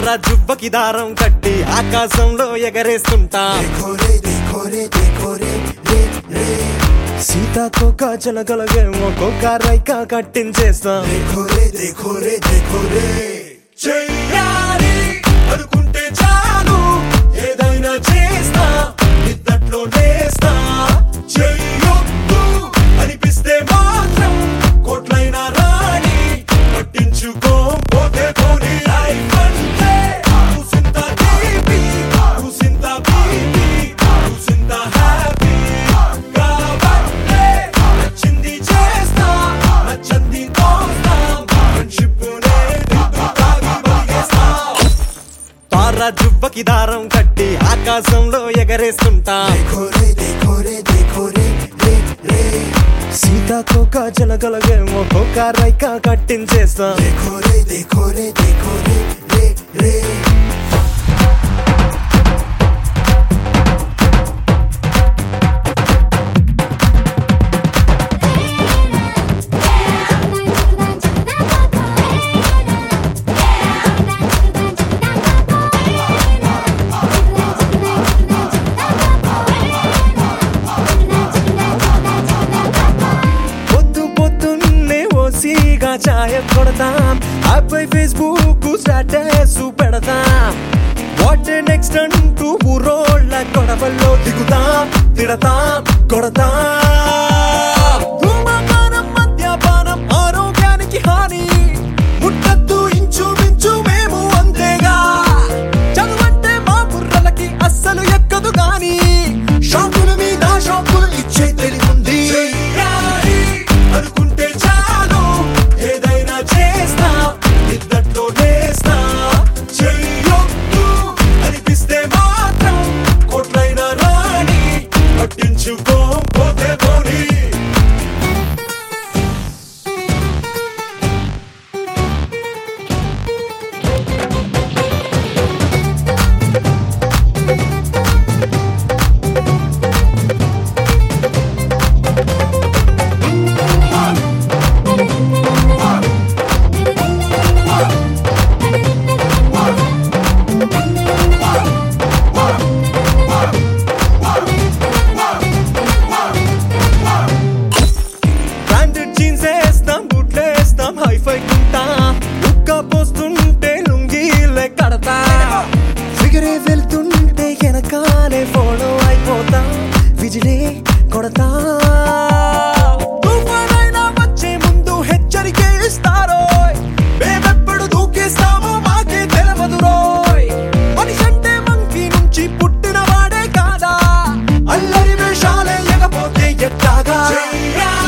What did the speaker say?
తార జుబ్బకి దారం కట్టి ఆకాశంలో ఎగరేస్తుంటా देखो रे देखो रे देखो रे रे रे సీతాకోక జలగలగేమో కోక రైక కట్టించేస్తా देखो रे देखो रे देखो रे చెయ్యాలి అనుకుంటే చాలు ఏదైనా చేస్తా నిద్దట్లో నేస్తా చెయ్యొద్దు అనిపిస్తే మాత్రం కోట్లైనా రాణి పట్టించుకోపోతే పోనీ లైఫ్ అంటే కూసింత తీపి కూసింత బీపీ కూసింత హ్యాపీ కాబట్టే నచ్చింది చేస్తా నచ్చంది తోస్తా ఫ్రెండ్షిప్ తాగి బలిగేస్తా తార జుబ్బకి దారం కట్టి ఆకాశంలో ఎగరేస్తుంటా देखो रे देखो रे देखो रे रे रे సీతాకోక జలగలగేమో కోక రైక కట్టించేస్తా देखो रे देखो रे देखो रे रे रे పొద్దు పొద్దున్నే ఓసీగా చాయ కొడతాం ఆపై ఫేస్బుక్ స్టేటస్ పెడతాం వాట్ నెక్స్ట్ అంటూ ఊరోళ్ళ గొడవల్లో దిగుతాం తిడతాం కొడతాం ధూమపానం మద్యపానం ఆరోగ్యానికి హాని ముట్టద్దు ఇంచుమించు మేము అంతేగా చదువంటే మా బుర్రలకి అస్సలు ఎక్కదు గాని షాపుల మీద షాపులు ఇచ్చే తెలివుంది అనుకుంటే చాలు ఏదైనా చేస్తా ఇద్దట్లో నేస్తా చెయ్యొద్దు అనిపిస్తే మాత్రం కోట్లైన రాణి పట్టించుకోపోతే పోనీ బ్రాండెడ్ జీన్స్ వేస్తాం బూట్లు వేస్తాం హైఫై కుంటా ఉక్క పోస్తుంటే లుంగీలే కడతా ఫిగరే వెళ్తుంటే వెనకాలే ఫాలో అయిపోతా విజిలే కొడతా తుఫానైనా వచ్చే ముందు హెచ్చరికే ఇస్తారో మేమెప్పుడు దూకేస్తామో మాకే తెలవదు రోయ్ మనిషంటే మంకీ నుంచి పుట్టిన వాడే కాదా అల్లరి వేషాలే ఎగపోతే ఎట్టాగా